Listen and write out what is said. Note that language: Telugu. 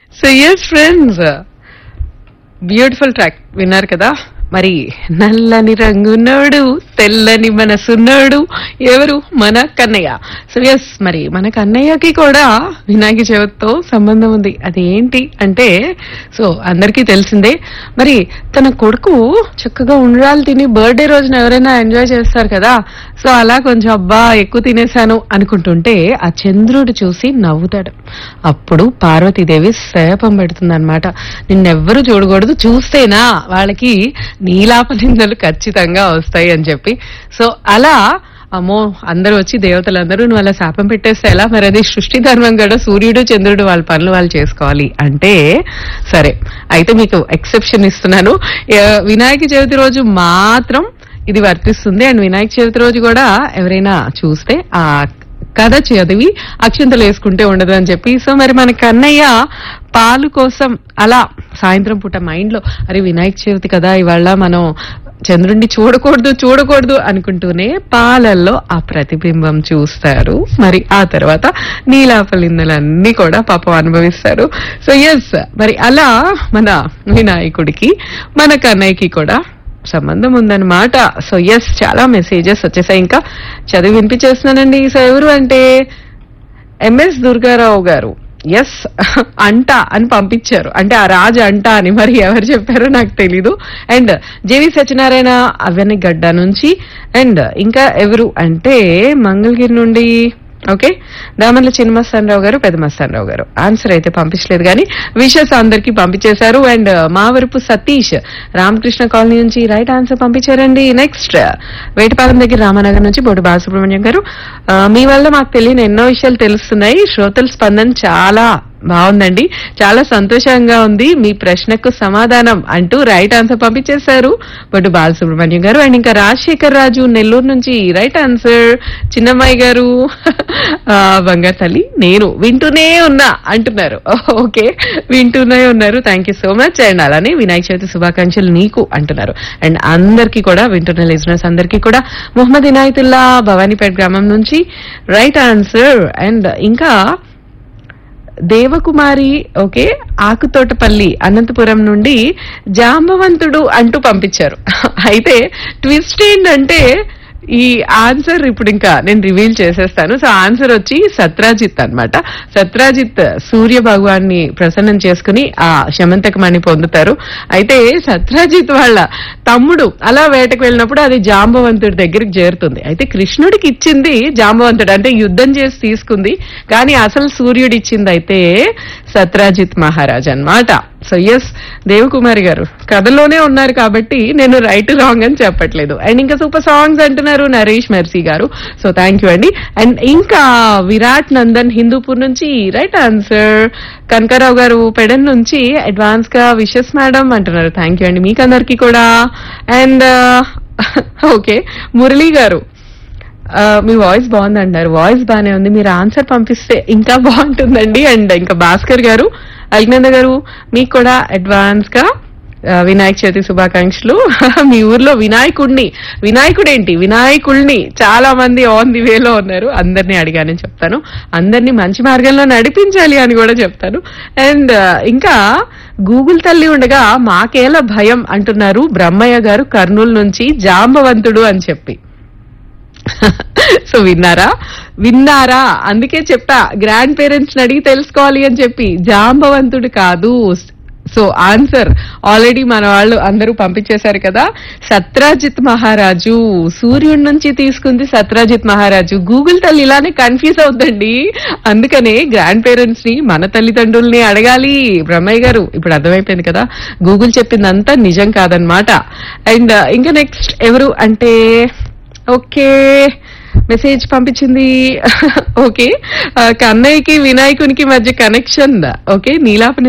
so yes friends beautiful track విన్నారు కదా మరి నల్లని రంగున్నాడు తెల్లని మనసున్నాడు ఎవరు మన కన్నయ్య సో ఎస్ మరి మన కన్నయ్యకి కూడా వినాయక చవితితో సంబంధం ఉంది అది ఏంటి అంటే సో అందరికీ తెలిసిందే మరి తన కొడుకు చక్కగా ఉండ్రాలు తిని బర్త్డే రోజున ఎవరైనా ఎంజాయ్ చేస్తారు కదా సో అలా కొంచెం అబ్బా ఎక్కువ తినేశాను అనుకుంటుంటే ఆ చంద్రుడు చూసి నవ్వుతాడు అప్పుడు పార్వతీదేవి శాపం పెడుతుంది అనమాట నిన్నెవ్వరూ చూడకూడదు చూస్తేనా వాళ్ళకి నీలాపనిందలు ఖచ్చితంగా వస్తాయి అని చెప్పి సో అలా అమ్మో అందరూ వచ్చి దేవతలందరూ నువ్వు అలా శాపం పెట్టేస్తే ఎలా మరి అది సృష్టి ధర్మం కూడా సూర్యుడు చంద్రుడు వాళ్ళ పనులు వాళ్ళు చేసుకోవాలి అంటే సరే అయితే మీకు ఎక్సెప్షన్ ఇస్తున్నాను ఏ, వినాయక చవితి రోజు మాత్రం ఇది వర్తిస్తుంది అండ్ వినాయక చవితి రోజు కూడా ఎవరైనా చూస్తే ఆ కథ చదివి అక్షంతలు వేసుకుంటే ఉండదు అని చెప్పి సో మరి మన కన్నయ్య పాలు కోసం అలా సాయంత్రం పూట మైండ్ లో అరే వినాయక చవితి కదా ఇవాళ మనం చంద్రుడిని చూడకూడదు చూడకూడదు అనుకుంటూనే పాలల్లో ఆ ప్రతిబింబం చూస్తారు మరి ఆ తర్వాత నీలాపలిందలన్నీ కూడా పాపం అనుభవిస్తారు సో ఎస్ మరి అలా మన వినాయకుడికి మన కన్నయ్యకి కూడా సంబంధం ఉందన్నమాట సో ఎస్ చాలా మెసేజెస్ వచ్చేసాయి ఇంకా చదివి వినిపించేస్తున్నానండి సో ఎవరు అంటే ఎంఎస్ దుర్గారావు గారు ఎస్ అంట అని పంపించారు అంటే ఆ రాజు అంట అని మరి ఎవరు చెప్పారో నాకు తెలీదు అండ్ జేవి సత్యనారాయణ అవని గడ్డ నుంచి అండ్ ఇంకా ఎవరు అంటే మంగళగిరి నుండి ఓకే దామర్ల చిన్నమస్తానరావు గారు పెద్ద మస్తానరావు గారు ఆన్సర్ అయితే పంపించలేదు కానీ విషెస్ అందరికి పంపించేశారు అండ్ మావరపు సతీష్ రామకృష్ణ కాలనీ నుంచి రైట్ ఆన్సర్ పంపించారండి నెక్స్ట్ వేటపాలెం దగ్గర రామనగర్ నుంచి బొడు బాలసుబ్రహ్మణ్యం గారు ఆ, మీ వల్ల మాకు తెలియని ఎన్నో విషయాలు తెలుస్తున్నాయి శ్రోతల స్పందన చాలా బాగుందండి చాలా సంతోషంగా ఉంది మీ ప్రశ్నకు సమాధానం అంటూ రైట్ ఆన్సర్ పంపించేశారు బొడ్డు బాలసుబ్రహ్మణ్యం గారు అండ్ ఇంకా రాజశేఖర్ రాజు నెల్లూరు నుంచి రైట్ ఆన్సర్ చిన్నమ్మాయి గారు ఆ, బంగారు తల్లి నేను వింటూనే ఉన్నా అంటున్నారు ఓకే వింటూనే ఉన్నారు thank you so much and అలానే వినాయక చవితి శుభాకాంక్షలు నీకు అంటున్నారు అండ్ అందరికీ కూడా వింటున్న లిజనర్స్ అందరికీ కూడా మొహమ్మద్ ఇనాయతుల్లా భవానీపేట గ్రామం నుంచి రైట్ ఆన్సర్ అండ్ ఇంకా దేవకుమారి ఓకే ఆకుతోటపల్లి అనంతపురం నుండి జాంబవంతుడు అంటూ పంపించారు అయితే ట్విస్ట్ ఏంటంటే ఈ ఆన్సర్ ఇప్పుడు ఇంకా నేను రివీల్ చేసేస్తాను సో ఆన్సర్ వచ్చి సత్రాజిత్ అన్నమాట సత్రాజిత్ సూర్య భగవాన్ని ప్రసన్నం చేసుకుని ఆ శమంతకమణి పొందుతారు అయితే సత్రాజిత్ వాళ్ళ తమ్ముడు అలా వేటకు వెళ్ళినప్పుడు అది జాంబవంతుడి దగ్గరికి చేరుతుంది అయితే కృష్ణుడికి ఇచ్చింది జాంబవంతుడు అంటే యుద్ధం చేసి తీసుకుంది కానీ అసలు సూర్యుడు ఇచ్చింది అయితే సత్రాజిత్ మహారాజ్ అన్నమాట సో ఎస్ దేవకుమారి గారు కథలోనే ఉన్నారు కాబట్టి నేను రైట్ రాంగ్ అని చెప్పట్లేదు అండ్ ఇంకా సూపర్ సాంగ్స్ అంటున్నారు Naresh Mercy garu so thank you అండి అండ్ ఇంకా విరాట్ నందన్ హిందూపూర్ నుంచి రైట్ ఆన్సర్ కనకారావు గారు పెడన్ నుంచి అడ్వాన్స్ గా విషెస్ మేడం అంటున్నారు థ్యాంక్ యూ అండి మీకు అందరికీ కూడా అండ్ ఓకే మురళీ గారు ఆ, మీ వాయిస్ బాగుంది అంటారు వాయిస్ బాగానే ఉంది మీరు ఆన్సర్ పంపిస్తే ఇంకా బాగుంటుందండి అండ్ ఇంకా భాస్కర్ గారు అల్గ్నంద గారు మీకు కూడా అడ్వాన్స్ గా ఆ, వినాయక చవితి శుభాకాంక్షలు మీ ఊర్లో వినాయకుడిని వినాయకుడు ఏంటి వినాయకుడిని చాలా మంది ఆన్ ది వేలో ఉన్నారు అందరినీ అడిగానని చెప్తాను అందరినీ మంచి మార్గంలో నడిపించాలి అని కూడా చెప్తాను అండ్ ఇంకా గూగుల్ తల్లి ఉండగా మాకేల భయం అంటున్నారు బ్రహ్మయ్య గారు కర్నూలు నుంచి జాంబవంతుడు అని చెప్పి సో విన్నారా విన్నారా అందుకే చెప్తా గ్రాండ్ పేరెంట్స్ అడిగి తెలుసుకోవాలి అని చెప్పి జాంబవంతుడు కాదు సో ఆన్సర్ ఆల్రెడీ మన వాళ్ళు అందరూ పంపించేశారు కదా సత్రాజిత్ మహారాజు సూర్యుడి నుంచి తీసుకుంది సత్రాజిత్ మహారాజు గూగుల్ తల్లి ఇలానే కన్ఫ్యూజ్ అవుతుందండి అందుకనే గ్రాండ్ పేరెంట్స్ ని మన తల్లిదండ్రుల్ని అడగాలి బ్రహ్మయ్య గారు ఇప్పుడు అర్థమైపోయింది కదా గూగుల్ చెప్పిందంతా నిజం కాదనమాట అండ్ ఇంకా నెక్స్ట్ ఎవరు అంటే ఓకే మెసేజ్ పంపించింది ఓకే ఆ, కన్నయ్యకి వినాయకునికి మధ్య కనెక్షన్ ఓకే నీలాప